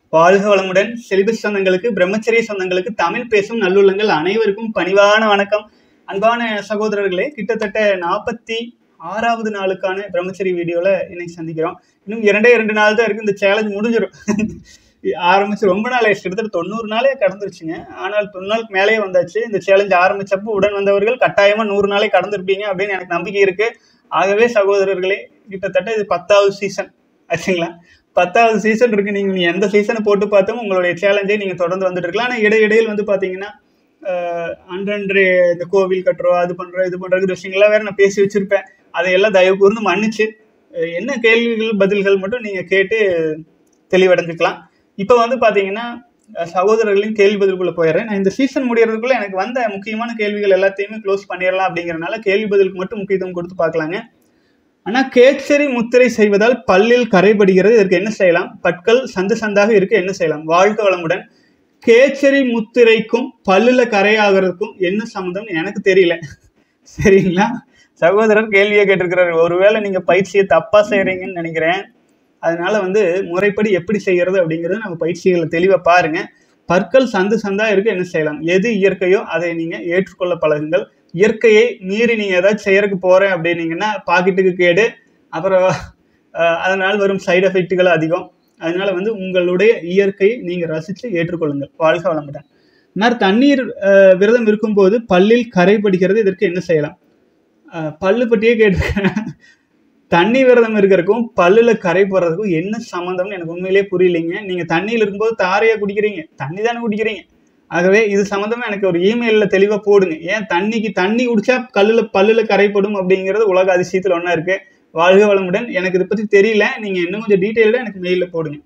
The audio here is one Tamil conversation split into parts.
வாழ்க வளமுடன் செலிபஸ் சொந்தங்களுக்கு பிரம்மச்சரிய சொந்தங்களுக்கு தமிழ் பேசும் நல்லுள்ளங்கள் அனைவருக்கும் பணிவான வணக்கம் அன்பான சகோதரர்களே கிட்டத்தட்ட நாற்பத்தி ஆறாவது நாளுக்கான பிரம்மச்சரி வீடியோவில் இன்னைக்கு சந்திக்கிறோம் இன்னும் இரண்டே இரண்டு நாள் தான் இருக்கு இந்த சேலஞ்ச் முடிஞ்சிடும் ஆரம்பிச்சு ரொம்ப நாள் ஆயிடுச்சு கிட்டத்தட்ட தொண்ணூறு நாளே கடந்துருச்சுங்க ஆனால் தொண்ணூறு நாளுக்கு மேலேயே வந்தாச்சு இந்த சேலஞ்ச் ஆரம்பிச்சப்போ உடன் வந்தவர்கள் கட்டாயமா நூறு நாளே கடந்திருப்பீங்க அப்படின்னு எனக்கு நம்பிக்கை இருக்கு ஆகவே சகோதரர்களே கிட்டத்தட்ட இது பத்தாவது சீசன் ஆச்சுங்களா பத்தாவது சீசன் இருக்கு நீங்க நீ எந்த சீசனை போட்டு பார்த்தும் உங்களுடைய சேலஞ்சை நீங்க தொடர்ந்து வந்துட்டு இருக்கலாம் ஆனால் இடையிடையில் வந்து பாத்தீங்கன்னா ஆஹ் அன்றன்று இந்த கோவில் கட்டுறோம் அது பண்றோம் இது பண்றது விஷயங்கள்லாம் வேற நான் பேசி வச்சிருப்பேன் அதையெல்லாம் தயவு கூர்ந்து மன்னிச்சு அஹ் என்ன கேள்விகள் பதில்கள் மட்டும் நீங்க கேட்டு தெளிவடைஞ்சுக்கலாம் இப்போ வந்து பாத்தீங்கன்னா அஹ் சகோதரர்களின் கேள்வி பதிலுக்குள்ள போயிடுறேன் நான் இந்த சீசன் முடியறதுக்குள்ள எனக்கு வந்த முக்கியமான கேள்விகள் எல்லாத்தையுமே க்ளோஸ் பண்ணிடலாம் அப்படிங்கறனால கேள்வி பதிலுக்கு மட்டும் முக்கியத்துவம் கொடுத்து பார்க்கலாங்க ஆனா கேச்சரி முத்திரை செய்வதால் பல்லில் கரைபடுகிறது இதற்கு என்ன செய்யலாம் பற்கள் சந்து சந்தாக இருக்க என்ன செய்யலாம் வாழ்க வளமுடன் கேச்சரி முத்திரைக்கும் பல்லுல கரையாகிறதுக்கும் என்ன சம்மந்தம் எனக்கு தெரியல சரிங்களா சகோதரர் கேள்வியை கேட்டிருக்கிறாரு ஒருவேளை நீங்க பயிற்சியை தப்பா செய்றீங்கன்னு நினைக்கிறேன் அதனால வந்து முறைப்படி எப்படி செய்யறது அப்படிங்கறது நம்ம பயிற்சிகளை தெளிவா பாருங்க பற்கள் சந்து சந்தா இருக்கு என்ன செய்யலாம் எது இயற்கையோ அதை நீங்க ஏற்றுக்கொள்ள பழகுங்கள் இயற்கையை மீறி நீங்க ஏதாச்சும் செய்யறதுக்கு போறேன் அப்படின்னீங்கன்னா பாக்கெட்டுக்கு கேடு அப்புறம் அஹ், அதனால் வரும் சைடு எஃபெக்ட்டுகள் அதிகம் அதனால வந்து உங்களுடைய இயற்கையை நீங்க ரசிச்சு ஏற்றுக்கொள்ளுங்கள் வாழ்க வளமுடன் மாதிரி தண்ணீர் அஹ், விரதம் இருக்கும்போது பல்லில் கரைபடுகிறது இதற்கு என்ன செய்யலாம் அஹ், பல்லு பற்றியே கேட்டிருக்கேன் தண்ணி விரதம் இருக்கிறதுக்கும் பல்லுல கரை போடுறதுக்கும் என்ன சம்மந்தம்னு எனக்கு உண்மையிலேயே புரியலைங்க நீங்க தண்ணியில் இருக்கும்போது தாரையா குடிக்கிறீங்க தண்ணி தானே குடிக்கிறீங்க ஆகவே இது சம்மந்தமா எனக்கு ஒரு இமெயில்ல தெளிவா போடுங்க ஏன் தண்ணிக்கு தண்ணி குடிச்சா கல்லுல பல்லுல கரைப்படும் அப்படிங்கிறது உலக அதிசயத்துல ஒண்ணா இருக்கு வாழ்க வளமுடன் எனக்கு இதை பத்தி தெரியல நீங்க இன்னும் கொஞ்சம் டீட்டெயில்டா எனக்கு மெயில்ல போடுங்க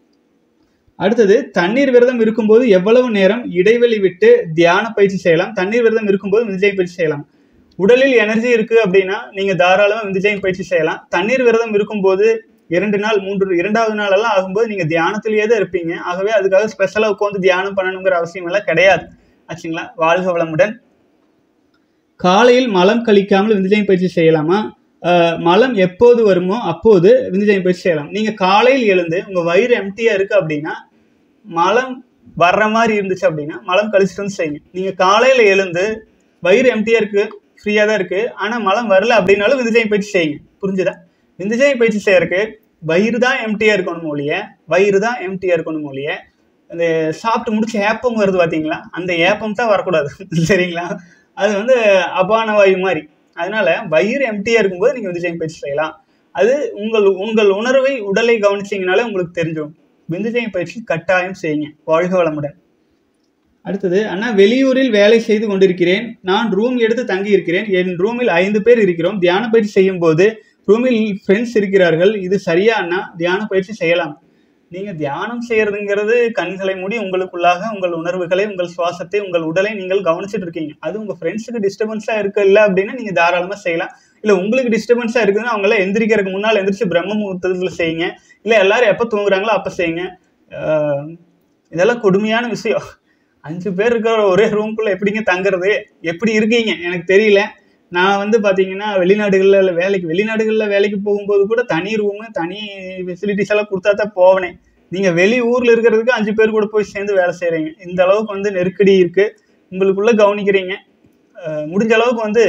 அடுத்தது தண்ணீர் விரதம் இருக்கும்போது எவ்வளவு நேரம் இடைவெளி விட்டு தியான பயிற்சி செய்யலாம் தண்ணீர் விரதம் இருக்கும்போது விஜய பயிற்சி செய்யலாம் உடலில் எனர்ஜி இருக்கு அப்படின்னா நீங்க தாராளமா விஜயம் பயிற்சி செய்யலாம் தண்ணீர் விரதம் இருக்கும்போது இரண்டு நாள் மூன்று இரண்டாவது நாள் எல்லாம் ஆகும்போது நீங்க தியானத்திலேயே தான் இருப்பீங்க ஆகவே அதுக்காக ஸ்பெஷலா உட்காந்து தியானம் பண்ணணுங்கிற அவசியம் எல்லாம் கிடையாது ஆச்சுங்களா வாழ்க வளமுடன் காலையில் மலம் கழிக்காமல் விந்துஜயம் பயிற்சி செய்யலாமா ஆஹ் மலம் எப்போது வருமோ அப்போது விந்துஜயம் பயிற்சி செய்யலாம் நீங்க காலையில் எழுந்து உங்க வயிறு எம்டியா இருக்கு அப்படின்னா மலம் வர்ற மாதிரி இருந்துச்சு அப்படின்னா மலம் கழிச்சிட்டு வந்து செய்யுங்க நீங்க காலையில எழுந்து வயிறு எம்டியா இருக்கு ஃப்ரீயா தான் இருக்கு ஆனா மலம் வரல அப்படின்னாலும் விந்துஜயம் பயிற்சி செய்யுங்க புரிஞ்சுதா விந்துஜயம் பயிற்சி செய்யறதுக்கு வயிறு தான் எம்டியா இருக்கணும் ஒழிய வயிறு தான் எம்டியா இருக்கணும் ஒழிய அந்த சாப்பிட்டு முடிச்சு ஏப்பம் வருது பாத்தீங்களா அந்த ஏப்பம் தான் வரக்கூடாது சரிங்களா அது வந்து அபான வாயு மாதிரி அதனால வயிறு எம்டியா இருக்கும்போது நீங்க விந்துஜயம் பயிற்சி செய்யலாம் அது உங்கள் உங்கள் உணர்வை உடலை கவனிச்சீங்கனாலே உங்களுக்கு தெரிஞ்சிடும் விந்துஜயம் பயிற்சி கட்டாயம் செய்யுங்க வாழ்க வளமுடன் அடுத்தது அண்ணா வெளியூரில் வேலை செய்து கொண்டிருக்கிறேன் நான் ரூம் எடுத்து தங்கி இருக்கிறேன் என் ரூமில் ஐந்து பேர் இருக்கிறோம் தியான பயிற்சி செய்யும் போது ரூமில் ஃப்ரெண்ட்ஸ் இருக்கிறார்கள் இது சரியா அண்ணா தியான பயிற்சி செய்யலாம் நீங்க தியானம் செய்யறதுங்கிறது கண்களை மூடி உங்களுக்குள்ளாக உங்கள் உணர்வுகளை உங்கள் சுவாசத்தை உங்கள் உடலை நீங்கள் கவனிச்சுட்டு இருக்கீங்க அது உங்க ஃப்ரெண்ட்ஸுக்கு டிஸ்டர்பன்ஸா இருக்கு இல்ல அப்படின்னா நீங்க தாராளமா செய்யலாம் இல்ல உங்களுக்கு டிஸ்டர்பன்ஸா இருக்குதுன்னா அவங்க எல்லாம் எந்திரிக்கிறதுக்கு முன்னால் எந்திரிச்சு பிரம்ம முகூர்த்தத்துல செய்யுங்க இல்ல எல்லாரும் எப்ப தூங்குறாங்களோ அப்ப செய்யுங்க ஆஹ் இதெல்லாம் கொடுமையான விஷயம் அஞ்சு பேர் இருக்கிற ஒரே ரூம்குள்ள எப்படிங்க தங்குறது எப்படி இருக்கீங்க எனக்கு தெரியல நான் வந்து பாத்தீங்கன்னா வெளிநாடுகள்ல இல்ல வேலைக்கு வெளிநாடுகள்ல வேலைக்கு போகும்போது கூட தனி ரூமு தனி ஃபெசிலிட்டிஸ் எல்லாம் கொடுத்தா தான் போவனேன் நீங்க வெளி ஊர்ல இருக்கிறதுக்கு அஞ்சு பேர் கூட போய் சேர்ந்து வேலை செய்றீங்க இந்த அளவுக்கு வந்து நெருக்கடி இருக்கு உங்களுக்குள்ள கவனிக்கிறீங்க அஹ் முடிஞ்ச அளவுக்கு வந்து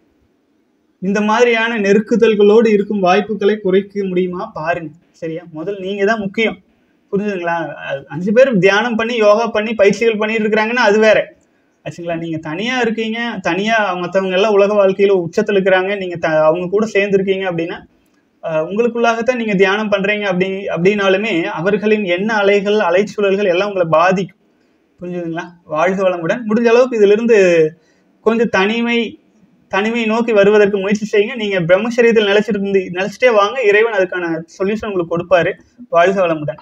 இந்த மாதிரியான நெருக்குதல்களோடு இருக்கும் வாய்ப்புகளை குறைக்க முடியுமா பாருங்க சரியா முதல் நீங்க தான் முக்கியம் புரிஞ்சுதுங்களா அஹ் அஞ்சு பேர் தியானம் பண்ணி யோகா பண்ணி பயிற்சிகள் பண்ணிட்டு இருக்கிறாங்கன்னா அது வேற ஆச்சுங்களா நீங்க தனியா இருக்கீங்க தனியா மற்றவங்க எல்லாம் உலக வாழ்க்கையில உச்சத்துல இருக்கிறாங்க நீங்க த அவங்க கூட சேர்ந்து இருக்கீங்க அப்படின்னா அஹ் உங்களுக்குள்ளாகத்தான் நீங்க தியானம் பண்றீங்க அப்படி அப்படின்னாலுமே அவர்களின் எண்ண அலைகள் அலைச்சூழல்கள் எல்லாம் உங்களை பாதிக்கும் புரிஞ்சுதுங்களா வாழ்க வளமுடன் முடிஞ்ச அளவுக்கு இதுல இருந்து கொஞ்சம் தனிமை தனிமை நோக்கி வருவதற்கு முயற்சி செய்யுங்க நீங்க பிரம்மச்சரியத்தில் நிலைச்சிட்டு இருந்து நிலைச்சிட்டே வாங்க இறைவன் அதுக்கான சொல்யூஷன் உங்களுக்கு கொடுப்பாரு வாழ்க வளமுடன்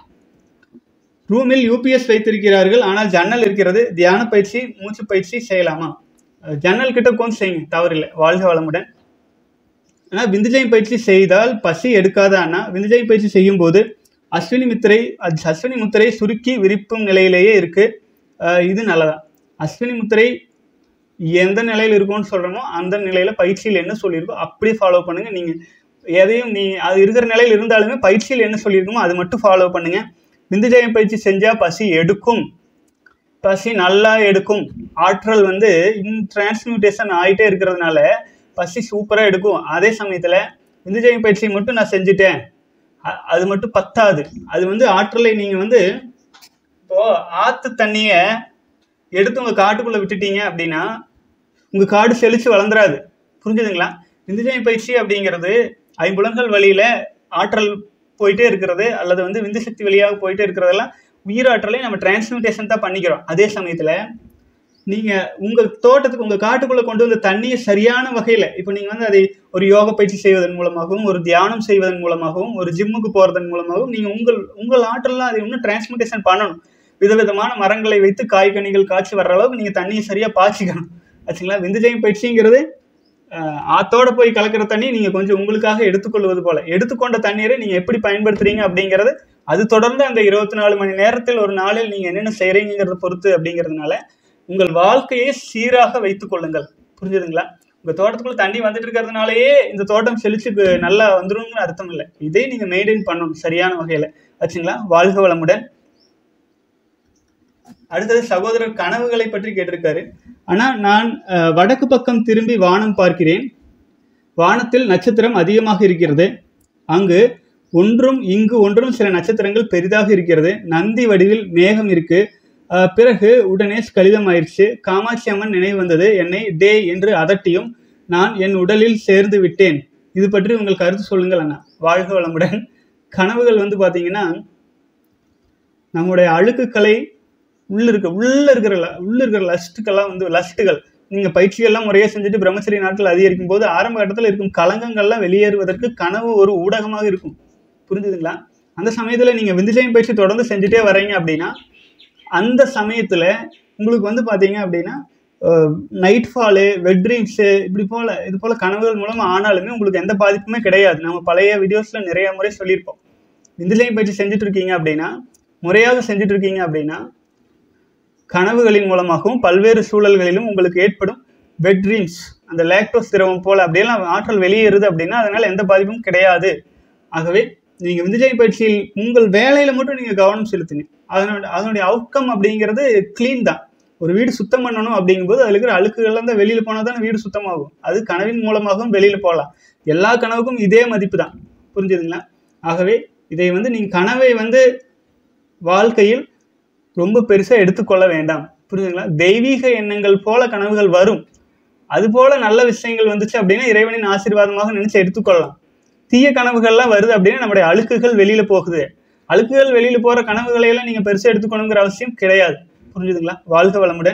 ரூமில் யூபிஎஸ் வைத்திருக்கிறார்கள் ஆனால் ஜன்னல் இருக்கிறது தியான பயிற்சி மூச்சு பயிற்சி செய்யலாமா அஹ் ஜன்னல் கிட்ட உட்காந்து செய்யுங்க தவறில்லை வாழ்க வளமுடன் ஆனால் விந்துஜயம் பயிற்சி செய்தால் பசி எடுக்காத அண்ணா விந்துஜயம் பயிற்சி செய்யும் போது அஸ்வினி முத்திரை அத் அஸ்வினி முத்திரை சுருக்கி விரிப்பும் நிலையிலேயே இருக்கு அஹ் இது நல்லதா அஸ்வினி முத்திரை எந்த நிலையில் இருக்கும்னு சொல்றோமோ அந்த நிலையில பயிற்சியில் என்ன சொல்லியிருக்கோ அப்படியே ஃபாலோ பண்ணுங்க நீங்க எதையும் நீ அது இருக்கிற நிலையில் இருந்தாலுமே பயிற்சியில் என்ன சொல்லியிருக்குமோ அது மட்டும் ஃபாலோ பண்ணுங்க விந்துஜயம் பயிற்சி செஞ்சா பசி எடுக்கும் பசி நல்லா எடுக்கும் ஆற்றல் வந்து டிரான்ஸ்மியூட்டேஷன் ஆகிட்டே இருக்கிறதுனால பசி சூப்பராக எடுக்கும் அதே சமயத்தில் விந்துஜயம் பயிற்சி மட்டும் நான் செஞ்சுட்டேன் அ- அது மட்டும் பத்தாது அது வந்து ஆற்றலை நீங்கள் வந்து இப்போ ஆற்று தண்ணியை எடுத்து உங்கள் காட்டுக்குள்ளே விட்டுட்டீங்க அப்படின்னா உங்கள் காடு செழிச்சு வளர்ந்துராது புரிஞ்சுதுங்களா விந்துஜயம் பயிற்சி அப்படிங்கிறது ஐம்புலன்கள் வழியில் ஆற்றல் போயிட்டே இருக்கிறது அல்லது வந்து விந்து சக்தி வழியாக போயிட்டே இருக்கிறதெல்லாம் உயிராற்றலை நம்ம டிரான்ஸ்மியூட்டேஷன் தான் பண்ணிக்கிறோம் அதே சமயத்தில் நீங்கள் உங்கள் தோட்டத்துக்கு உங்கள் காட்டுக்குள்ளே கொண்டு வந்த தண்ணியை சரியான வகையில் இப்போ நீங்கள் வந்து அதை ஒரு யோக பயிற்சி செய்வதன் மூலமாகவும் ஒரு தியானம் செய்வதன் மூலமாகவும் ஒரு ஜிம்முக்கு போகிறதன் மூலமாகவும் நீங்கள் உங்கள் உங்கள் ஆற்றலாம் அதை இன்னும் டிரான்ஸ்மிட்டேஷன் பண்ணணும் விதவிதமான மரங்களை வைத்து காய்கனிகள் காய்ச்சி வர்ற அளவுக்கு நீங்கள் தண்ணியை சரியாக பாய்ச்சிக்கணும் ஆச்சுங்களா விந்துஜயம் பயிற்சிங்கிறது ஆஹ், ஆத்தோட போய் கலக்கிற தண்ணி நீங்கள் கொஞ்சம் உங்களுக்காக எடுத்துக்கொள்வது போல எடுத்துக்கொண்ட தண்ணீரை நீங்கள் எப்படி பயன்படுத்துறீங்க அப்படிங்கிறது அது தொடர்ந்து அந்த இருபத்தி நாலு மணி நேரத்தில் ஒரு நாளில் நீங்கள் என்னென்ன செய்கிறீங்கிறத பொறுத்து அப்படிங்கிறதுனால உங்கள் வாழ்க்கையை சீராக வைத்துக் கொள்ளுங்கள் புரிஞ்சுதுங்களா உங்கள் தோட்டத்துக்குள்ள தண்ணி வந்துட்டு இருக்கிறதுனாலயே இந்த தோட்டம் செழிச்சு கு- நல்லா வந்துரும்னு அர்த்தம் இல்லை இதே நீங்கள் மெயின்டைன் பண்ணணும் சரியான வகையில் ஆச்சுங்களா வாழ்க வளமுடன் அடுத்தது சகோதரர் கனவுகளை பற்றி கேட்டிருக்காரு ஆனா நான் அஹ், வடக்கு பக்கம் திரும்பி வானம் பார்க்கிறேன் வானத்தில் நட்சத்திரம் அதிகமாக இருக்கிறது அங்கு ஒன்றும் இங்கு ஒன்றும் சில நட்சத்திரங்கள் பெரிதாக இருக்கிறது நந்தி வடிவில் மேகம் இருக்கு அஹ், பிறகு உடனே கலிதம் ஆயிடுச்சு காமாட்சி அம்மன் நினைவு வந்தது என்னை டே என்று அதட்டியும் நான் என் உடலில் சேர்ந்து விட்டேன் இது பற்றி உங்கள் கருத்து சொல்லுங்கள் அண்ணா வாழ்க வளமுடன் கனவுகள் வந்து பார்த்தீங்கன்னா நம்முடைய அழுக்குகளை உள்ள இருக்க உள்ள இருக்கிற ல- உள்ள இருக்கிற லஸ்ட்டுக்கெல்லாம் வந்து லஸ்ட்டுகள் நீங்க பயிற்சிகள்லாம் முறையாக செஞ்சுட்டு பிரம்மச்சரிய நாட்கள் அதிகரிக்கும் போது ஆரம்ப கட்டத்தில் இருக்கும் கலங்கங்கள்லாம் வெளியேறுவதற்கு கனவு ஒரு ஊடகமாக இருக்கும் புரிஞ்சுதுங்களா அந்த சமயத்தில் நீங்கள் விந்துஜயம் பயிற்சி தொடர்ந்து செஞ்சுட்டே வர்றீங்க அப்படின்னா அந்த சமயத்தில் உங்களுக்கு வந்து பார்த்தீங்க அப்படின்னா நைட் ஃபாலு வெட் ட்ரீம்ஸு இப்படி போல இது போல கனவுகள் மூலமாக ஆனாலுமே உங்களுக்கு எந்த பாதிப்புமே கிடையாது நம்ம பழைய வீடியோஸில் நிறைய முறை சொல்லியிருப்போம் விந்துஜயம் பயிற்சி செஞ்சுட்டு இருக்கீங்க அப்படின்னா முறையாக செஞ்சுட்டு இருக்கீங்க அப்படின்னா கனவுகளின் மூலமாகவும் பல்வேறு சூழல்களிலும் உங்களுக்கு ஏற்படும் வெட் ட்ரீம்ஸ் அந்த லேக்டோஸ் திரவம் போல அப்படியெல்லாம் ஆற்றல் வெளியேறுது அப்படின்னா அதனால எந்த பாதிப்பும் கிடையாது ஆகவே நீங்கள் விந்துஜய பயிற்சியில் உங்கள் வேலையில் மட்டும் நீங்கள் கவனம் செலுத்துங்க அதனோட அதனுடைய அவுட்கம் அப்படிங்கிறது க்ளீன் தான் ஒரு வீடு சுத்தம் பண்ணணும் அப்படிங்கும்போது அதில் இருக்கிற அழுக்குகள்லாம் தான் வெளியில் போனால் தானே வீடு சுத்தமாகும் அது கனவின் மூலமாகவும் வெளியில் போகலாம் எல்லா கனவுக்கும் இதே மதிப்பு தான் புரிஞ்சுதுங்களா ஆகவே இதை வந்து நீங்கள் கனவை வந்து வாழ்க்கையில் ரொம்ப பெருசாக எடுத்துக்கொள்ள வேண்டாம் புரியுதுங்களா தெய்வீக எண்ணங்கள் போல கனவுகள் வரும் அது போல நல்ல விஷயங்கள் வந்துச்சு அப்படின்னா இறைவனின் ஆசீர்வாதமாக நினைச்சு எடுத்துக்கொள்ளலாம் தீய கனவுகள்லாம் வருது அப்படின்னா நம்முடைய அழுக்குகள் வெளியில போகுது அழுக்குகள் வெளியில போற கனவுகளை எல்லாம் நீங்க பெருசா எடுத்துக்கணுங்கிற அவசியம் கிடையாது புரிஞ்சுதுங்களா வாழ்க வளமுடன்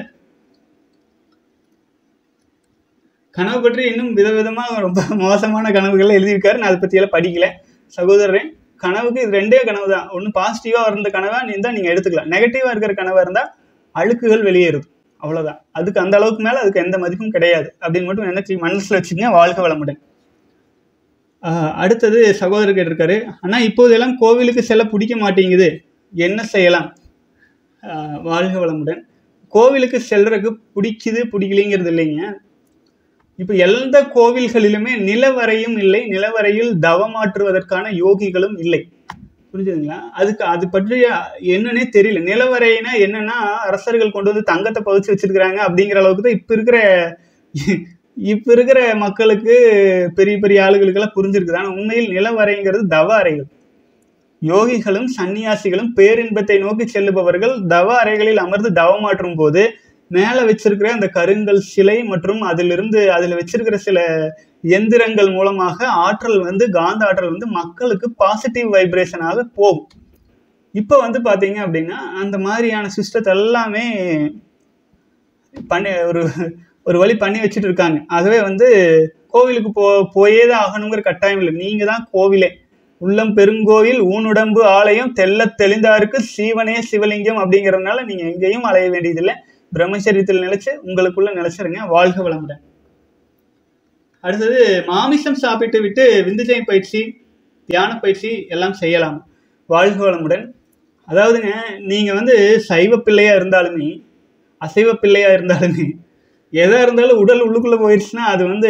கனவு பற்றி இன்னும் விதவிதமாக ரொம்ப மோசமான கனவுகள் எழுதியிருக்காரு நான் அதை பற்றியெல்லாம் படிக்கல சகோதரரே கனவுக்கு இது ரெண்டே கனவு தான் ஒன்று பாசிட்டிவாக இருந்த கனவா இருந்தால் நீங்கள் எடுத்துக்கலாம் நெகட்டிவாக இருக்கிற கனவாக இருந்தால் அழுக்குகள் வெளியேறுது அவ்வளோதான் அதுக்கு அந்த அளவுக்கு மேலே அதுக்கு எந்த மதிப்பும் கிடையாது அப்படின்னு மட்டும் நினைச்சு மனசில் வச்சுக்கங்க வாழ்க வளமுடன் ஆஹ் அடுத்தது சகோதரர் கேட்டிருக்காரு ஆனால் இப்போதெல்லாம் கோவிலுக்கு செல்ல பிடிக்க மாட்டேங்குது என்ன செய்யலாம் ஆஹ் வாழ்க வளமுடன் கோவிலுக்கு செல்றதுக்கு பிடிக்குது பிடிக்கலைங்கிறது இல்லைங்க இப்போ எந்த கோவில்களிலுமே நிலவரையும் இல்லை நிலவரையில் தவமாற்றுவதற்கான யோகிகளும் இல்லை புரிஞ்சுதுங்களா அதுக்கு அது பற்றி என்னன்னே தெரியல நிலவரைனா என்னன்னா அரசர்கள் கொண்டு வந்து தங்கத்தை பதிச்சு வச்சிருக்கிறாங்க அப்படிங்கிற அளவுக்கு தான் இப்போ இருக்கிற இப்போ இருக்கிற மக்களுக்கு பெரிய பெரிய ஆளுகளுக்கெல்லாம் புரிஞ்சிருக்குது ஆனால் உண்மையில் நிலவரைங்கிறது தவ அறைகள் யோகிகளும் சன்னியாசிகளும் பேரின்பத்தை நோக்கி செல்லுபவர்கள் தவ அறைகளில் அமர்ந்து தவமாற்றும் போது மேலே வச்சிருக்கிற அந்த கருங்கல் சிலை மற்றும் அதிலிருந்து அதில் வச்சிருக்கிற சில எந்திரங்கள் மூலமாக ஆற்றல் வந்து காந்த ஆற்றல் வந்து மக்களுக்கு பாசிட்டிவ் வைப்ரேஷனாக போகும் இப்போ வந்து பார்த்தீங்க அப்படின்னா அந்த மாதிரியான சிஸ்டத்தை எல்லாமே பண்ணி ஒரு ஒரு வழி பண்ணி வச்சுட்டு இருக்காங்க ஆகவே வந்து கோவிலுக்கு போ போயே தான் ஆகணுங்கிற கட்டாயம் இல்லை நீங்கள் தான் கோவிலே உள்ளம் பெருங்கோவில் ஊனுடம்பு ஆலயம் தெள்ளத் தெளிந்தாருக்கு சீவனே சிவலிங்கம் அப்படிங்கிறதுனால நீங்கள் எங்கேயும் அலைய வேண்டியதில்லை பிரம்மச்சரியத்தில் நிலைச்சு உங்களுக்குள்ள நிலைச்சிருங்க வாழ்க வளமுடன் அடுத்தது மாமிசம் சாப்பிட்டு விட்டு விந்துஜயம் பயிற்சி தியான பயிற்சி எல்லாம் செய்யலாம் வாழ்க வளமுடன் அதாவதுங்க நீங்கள் வந்து சைவ பிள்ளையா இருந்தாலுமே அசைவ பிள்ளையா இருந்தாலுமே எதாக இருந்தாலும் உடல் உள்ளுக்குள்ளே போயிடுச்சுன்னா அது வந்து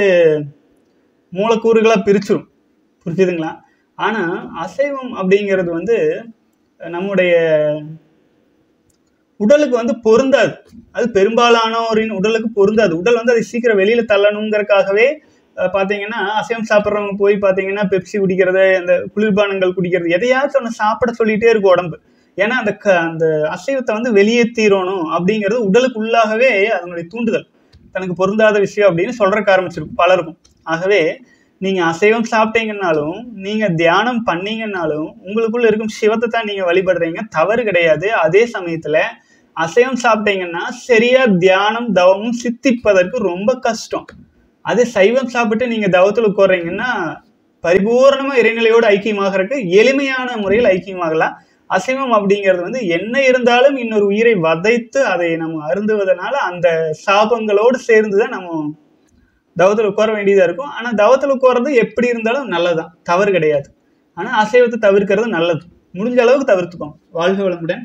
மூலக்கூறுகளாக பிரிச்சிடும் புரிஞ்சுதுங்களா ஆனால் அசைவம் அப்படிங்கிறது வந்து நம்முடைய உடலுக்கு வந்து பொருந்தாது அது பெரும்பாலானோரின் உடலுக்கு பொருந்தாது உடல் வந்து அதை சீக்கிரம் வெளியில தள்ளணுங்கிறதுக்காகவே அஹ், பாத்தீங்கன்னா அசைவம் சாப்பிட்றவங்க போய் பாத்தீங்கன்னா பெப்சி குடிக்கிறது அந்த குளிர்பானங்கள் குடிக்கிறது எதையாச்சும் ஒன்று சாப்பிட சொல்லிட்டே இருக்கும் உடம்பு ஏன்னா அந்த க அந்த அசைவத்தை வந்து வெளியேற்றிடணும் அப்படிங்கிறது உடலுக்கு உள்ளாகவே அதனுடைய தூண்டுதல் தனக்கு பொருந்தாத விஷயம் அப்படின்னு சொல்றதுக்கு ஆரம்பிச்சிருக்கும் பலருக்கும் ஆகவே நீங்க அசைவம் சாப்பிட்டீங்கன்னாலும் நீங்க தியானம் பண்ணீங்கன்னாலும் உங்களுக்குள்ள இருக்கும் சிவத்தை தான் நீங்க வழிபடுறீங்க தவறு கிடையாது அதே சமயத்துல அசைவம் சாப்பிட்டீங்கன்னா சரியா தியானம் தவமும் சித்திப்பதற்கு ரொம்ப கஷ்டம் அதே சைவம் சாப்பிட்டு நீங்க தவத்தில் உட்கார்றீங்கன்னா பரிபூர்ணமா இறைநிலையோடு ஐக்கியமாகறதுக்கு எளிமையான முறையில் ஐக்கியமாகலாம் அசைவம் அப்படிங்கிறது வந்து என்ன இருந்தாலும் இன்னொரு உயிரை வதைத்து அதை நம்ம அருந்துவதனால அந்த சாபங்களோடு சேர்ந்து தான் நம்ம தவத்தில் உட்கார வேண்டியதா இருக்கும் ஆனா தவத்தில் உட்கார்றது எப்படி இருந்தாலும் நல்லதுதான் தவறு கிடையாது ஆனா அசைவத்தை தவிர்க்கிறது நல்லது முடிஞ்ச அளவுக்கு தவிர்த்துக்கோங்க வாழ்க வளமுடன்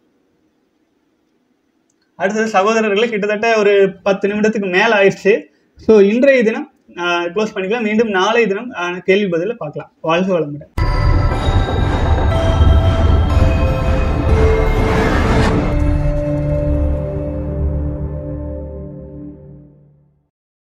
அடுத்தது சகோதரர்களே கிட்டத்தட்ட ஒரு பத்து நிமிடத்துக்கு மேல ஆயிடுச்சு ஸோ இன்றைய தினம் க்ளோஸ் பண்ணிக்கலாம் மீண்டும் நாளைய தினம் ஆஹ், கேள்வி பதில பார்க்கலாம் வாழ்க வளமுடன்